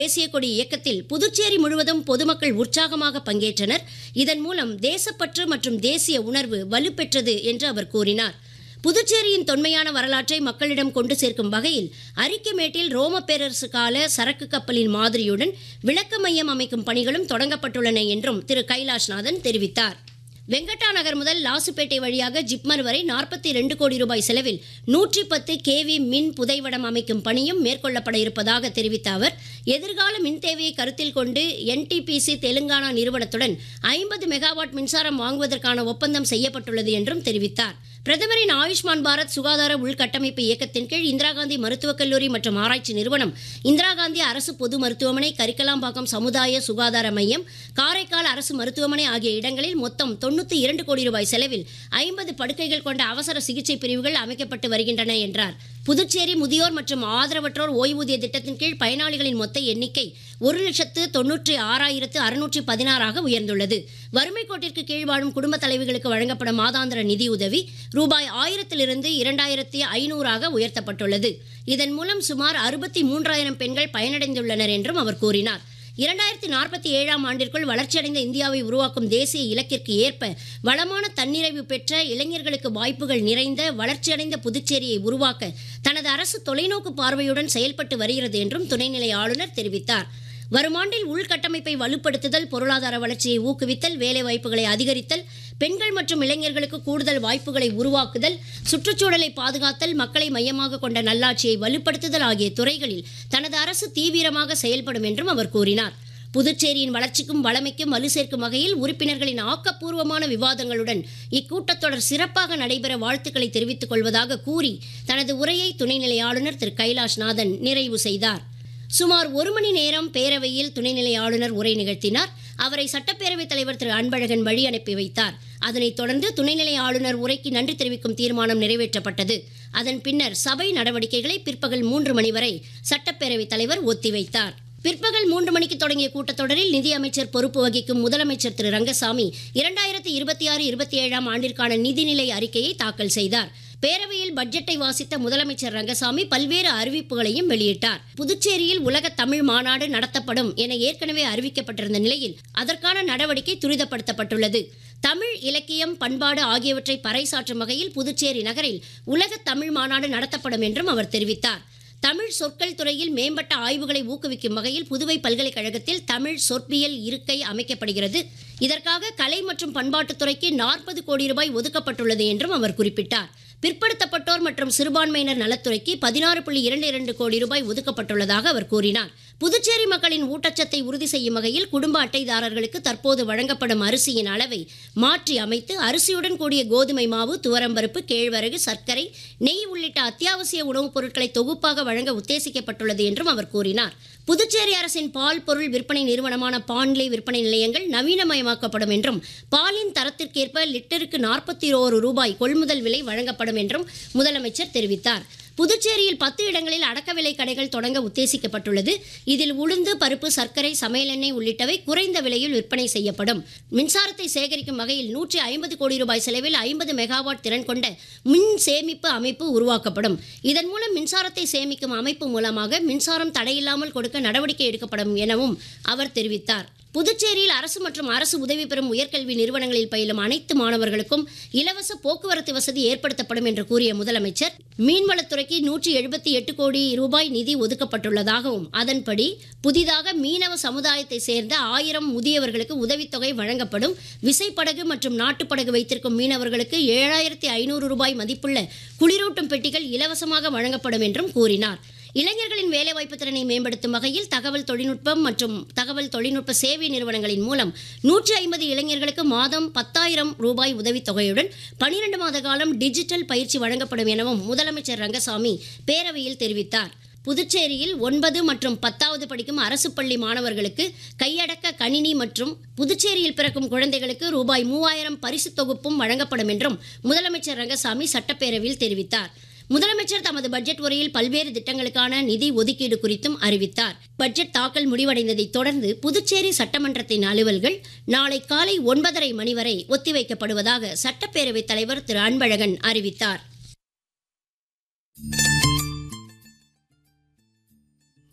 தேசிய கொடி இயக்கத்தில் புதுச்சேரி முழுவதும் பொதுமக்கள் உற்சாகமாக பங்கேற்றனர் இதன் மூலம் தேசப்பற்று மற்றும் தேசிய உணர்வு வலுப்பெற்றது என்று அவர் கூறினார் புதுச்சேரியின் தொன்மையான வரலாற்றை மக்களிடம் கொண்டு சேர்க்கும் வகையில் அரிக்கமேட்டில் ரோம பேரரசு கால சரக்கு கப்பலின் மாதிரியுடன் விளக்க மையம் அமைக்கும் பணிகளும் தொடங்கப்பட்டுள்ளன என்றும் திரு கைலாஷ்நாதன் தெரிவித்தார் வெங்கட்டா நகர் முதல் லாசுப்பேட்டை வழியாக ஜிப்மர் வரை நாற்பத்தி ரெண்டு கோடி ரூபாய் செலவில் நூற்றி பத்து கேவி மின் புதைவடம் அமைக்கும் பணியும் மேற்கொள்ளப்பட இருப்பதாக தெரிவித்த அவர் எதிர்கால மின் தேவையை கருத்தில் கொண்டு என்டிபிசி தெலுங்கானா நிறுவனத்துடன் ஐம்பது மெகாவாட் மின்சாரம் வாங்குவதற்கான ஒப்பந்தம் செய்யப்பட்டுள்ளது என்றும் தெரிவித்தார் பிரதமரின் ஆயுஷ்மான் பாரத் சுகாதார உள்கட்டமைப்பு இயக்கத்தின் கீழ் இந்திரா காந்தி மருத்துவக் கல்லூரி மற்றும் ஆராய்ச்சி நிறுவனம் இந்திரா காந்தி அரசு பொது மருத்துவமனை கரிக்கலாம்பாக்கம் சமுதாய சுகாதார மையம் காரைக்கால் அரசு மருத்துவமனை ஆகிய இடங்களில் மொத்தம் தொண்ணூற்றி இரண்டு கோடி ரூபாய் செலவில் ஐம்பது படுக்கைகள் கொண்ட அவசர சிகிச்சை பிரிவுகள் அமைக்கப்பட்டு வருகின்றன என்றார் புதுச்சேரி முதியோர் மற்றும் ஆதரவற்றோர் ஓய்வூதிய திட்டத்தின் கீழ் பயனாளிகளின் மொத்த எண்ணிக்கை ஒரு லட்சத்து தொன்னூற்றி ஆறாயிரத்து அறுநூற்றி பதினாறாக உயர்ந்துள்ளது வறுமை கோட்டிற்கு கீழ் வாழும் குடும்ப தலைவிகளுக்கு வழங்கப்படும் மாதாந்திர நிதியுதவி ரூபாய் ஆயிரத்திலிருந்து இரண்டாயிரத்தி ஐநூறாக உயர்த்தப்பட்டுள்ளது இதன் மூலம் சுமார் அறுபத்தி மூன்றாயிரம் பெண்கள் பயனடைந்துள்ளனர் என்றும் அவர் கூறினார் இரண்டாயிரத்தி நாற்பத்தி ஏழாம் ஆண்டிற்குள் வளர்ச்சியடைந்த இந்தியாவை உருவாக்கும் தேசிய இலக்கிற்கு ஏற்ப வளமான தன்னிறைவு பெற்ற இளைஞர்களுக்கு வாய்ப்புகள் நிறைந்த வளர்ச்சியடைந்த புதுச்சேரியை உருவாக்க தனது அரசு தொலைநோக்கு பார்வையுடன் செயல்பட்டு வருகிறது என்றும் துணைநிலை ஆளுநர் தெரிவித்தார் வரும் ஆண்டில் உள்கட்டமைப்பை வலுப்படுத்துதல் பொருளாதார வளர்ச்சியை ஊக்குவித்தல் வேலைவாய்ப்புகளை அதிகரித்தல் பெண்கள் மற்றும் இளைஞர்களுக்கு கூடுதல் வாய்ப்புகளை உருவாக்குதல் சுற்றுச்சூழலை பாதுகாத்தல் மக்களை மையமாக கொண்ட நல்லாட்சியை வலுப்படுத்துதல் ஆகிய துறைகளில் தனது அரசு தீவிரமாக செயல்படும் என்றும் அவர் கூறினார் புதுச்சேரியின் வளர்ச்சிக்கும் வளமைக்கும் வலு சேர்க்கும் வகையில் உறுப்பினர்களின் ஆக்கப்பூர்வமான விவாதங்களுடன் இக்கூட்டத்தொடர் சிறப்பாக நடைபெற வாழ்த்துக்களை தெரிவித்துக் கொள்வதாக கூறி தனது உரையை துணைநிலை ஆளுநர் திரு கைலாஷ்நாதன் நிறைவு செய்தார் சுமார் ஒரு மணி நேரம் பேரவையில் துணைநிலை ஆளுநர் உரை நிகழ்த்தினார் அவரை சட்டப்பேரவைத் தலைவர் திரு அன்பழகன் வழி அனுப்பி வைத்தார் அதனைத் தொடர்ந்து துணைநிலை ஆளுநர் உரைக்கு நன்றி தெரிவிக்கும் தீர்மானம் நிறைவேற்றப்பட்டது அதன் பின்னர் சபை நடவடிக்கைகளை பிற்பகல் மூன்று மணி வரை சட்டப்பேரவைத் தலைவர் ஒத்திவைத்தார் பிற்பகல் மூன்று மணிக்கு தொடங்கிய கூட்டத்தொடரில் நிதியமைச்சர் பொறுப்பு வகிக்கும் முதலமைச்சர் திரு ரங்கசாமி இரண்டாயிரத்தி இருபத்தி ஆறு இருபத்தி ஏழாம் ஆண்டிற்கான நிதிநிலை அறிக்கையை தாக்கல் செய்தார் பேரவையில் பட்ஜெட்டை வாசித்த முதலமைச்சர் ரங்கசாமி பல்வேறு அறிவிப்புகளையும் வெளியிட்டார் புதுச்சேரியில் உலக தமிழ் மாநாடு நடத்தப்படும் என ஏற்கனவே அறிவிக்கப்பட்டிருந்த நிலையில் அதற்கான நடவடிக்கை துரிதப்படுத்தப்பட்டுள்ளது தமிழ் இலக்கியம் பண்பாடு ஆகியவற்றை பறைசாற்றும் வகையில் புதுச்சேரி நகரில் உலக தமிழ் மாநாடு நடத்தப்படும் என்றும் அவர் தெரிவித்தார் தமிழ் சொற்கள் துறையில் மேம்பட்ட ஆய்வுகளை ஊக்குவிக்கும் வகையில் புதுவை பல்கலைக்கழகத்தில் தமிழ் சொற்பியல் இருக்கை அமைக்கப்படுகிறது இதற்காக கலை மற்றும் பண்பாட்டுத்துறைக்கு நாற்பது கோடி ரூபாய் ஒதுக்கப்பட்டுள்ளது என்றும் அவர் குறிப்பிட்டார் பிற்படுத்தப்பட்டோர் மற்றும் சிறுபான்மையினர் நலத்துறைக்கு பதினாறு புள்ளி இரண்டு இரண்டு கோடி ரூபாய் ஒதுக்கப்பட்டுள்ளதாக அவர் கூறினார் புதுச்சேரி மக்களின் ஊட்டச்சத்தை உறுதி செய்யும் வகையில் குடும்ப அட்டைதாரர்களுக்கு தற்போது வழங்கப்படும் அரிசியின் அளவை மாற்றி அமைத்து அரிசியுடன் கூடிய கோதுமை மாவு துவரம்பருப்பு கேழ்வரகு சர்க்கரை நெய் உள்ளிட்ட அத்தியாவசிய உணவுப் பொருட்களை தொகுப்பாக வழங்க உத்தேசிக்கப்பட்டுள்ளது என்றும் அவர் கூறினார் புதுச்சேரி அரசின் பால் பொருள் விற்பனை நிறுவனமான பான்லே விற்பனை நிலையங்கள் நவீனமயமாக்கப்படும் என்றும் பாலின் தரத்திற்கேற்ப லிட்டருக்கு நாற்பத்தி ஓரு ரூபாய் கொள்முதல் விலை வழங்கப்படும் என்றும் முதலமைச்சர் தெரிவித்தார் புதுச்சேரியில் பத்து இடங்களில் அடக்க விலை கடைகள் தொடங்க உத்தேசிக்கப்பட்டுள்ளது இதில் உளுந்து பருப்பு சர்க்கரை சமையல் எண்ணெய் உள்ளிட்டவை குறைந்த விலையில் விற்பனை செய்யப்படும் மின்சாரத்தை சேகரிக்கும் வகையில் நூற்றி ஐம்பது கோடி ரூபாய் செலவில் ஐம்பது மெகாவாட் திறன் கொண்ட மின் சேமிப்பு அமைப்பு உருவாக்கப்படும் இதன் மூலம் மின்சாரத்தை சேமிக்கும் அமைப்பு மூலமாக மின்சாரம் தடையில்லாமல் கொடுக்க நடவடிக்கை எடுக்கப்படும் எனவும் அவர் தெரிவித்தார் புதுச்சேரியில் அரசு மற்றும் அரசு உதவி பெறும் உயர்கல்வி நிறுவனங்களில் பயிலும் அனைத்து மாணவர்களுக்கும் இலவச போக்குவரத்து வசதி ஏற்படுத்தப்படும் என்று கூறிய முதலமைச்சர் மீன்வளத்துறைக்கு நூற்றி எழுபத்தி எட்டு கோடி ரூபாய் நிதி ஒதுக்கப்பட்டுள்ளதாகவும் அதன்படி புதிதாக மீனவ சமுதாயத்தை சேர்ந்த ஆயிரம் முதியவர்களுக்கு உதவித்தொகை வழங்கப்படும் விசைப்படகு மற்றும் நாட்டுப்படகு வைத்திருக்கும் மீனவர்களுக்கு ஏழாயிரத்தி ஐநூறு ரூபாய் மதிப்புள்ள குளிரூட்டும் பெட்டிகள் இலவசமாக வழங்கப்படும் என்றும் கூறினார் இளைஞர்களின் வேலைவாய்ப்பு திறனை மேம்படுத்தும் வகையில் தகவல் தொழில்நுட்பம் மற்றும் தகவல் தொழில்நுட்ப சேவை நிறுவனங்களின் மூலம் நூற்றி ஐம்பது இளைஞர்களுக்கு மாதம் பத்தாயிரம் ரூபாய் உதவித்தொகையுடன் பனிரெண்டு மாத காலம் டிஜிட்டல் பயிற்சி வழங்கப்படும் எனவும் முதலமைச்சர் ரங்கசாமி பேரவையில் தெரிவித்தார் புதுச்சேரியில் ஒன்பது மற்றும் பத்தாவது படிக்கும் அரசு பள்ளி மாணவர்களுக்கு கையடக்க கணினி மற்றும் புதுச்சேரியில் பிறக்கும் குழந்தைகளுக்கு ரூபாய் மூவாயிரம் பரிசுத் தொகுப்பும் வழங்கப்படும் என்றும் முதலமைச்சர் ரங்கசாமி சட்டப்பேரவையில் தெரிவித்தார் முதலமைச்சர் தமது பட்ஜெட் உரையில் பல்வேறு திட்டங்களுக்கான நிதி ஒதுக்கீடு குறித்தும் அறிவித்தார் பட்ஜெட் தாக்கல் முடிவடைந்ததைத் தொடர்ந்து புதுச்சேரி சட்டமன்றத்தின் அலுவல்கள் நாளை காலை ஒன்பதரை மணி வரை ஒத்திவைக்கப்படுவதாக சட்டப்பேரவைத் தலைவர் திரு அன்பழகன் அறிவித்தார்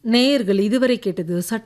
நேயர்கள் இதுவரை கேட்டது சட்ட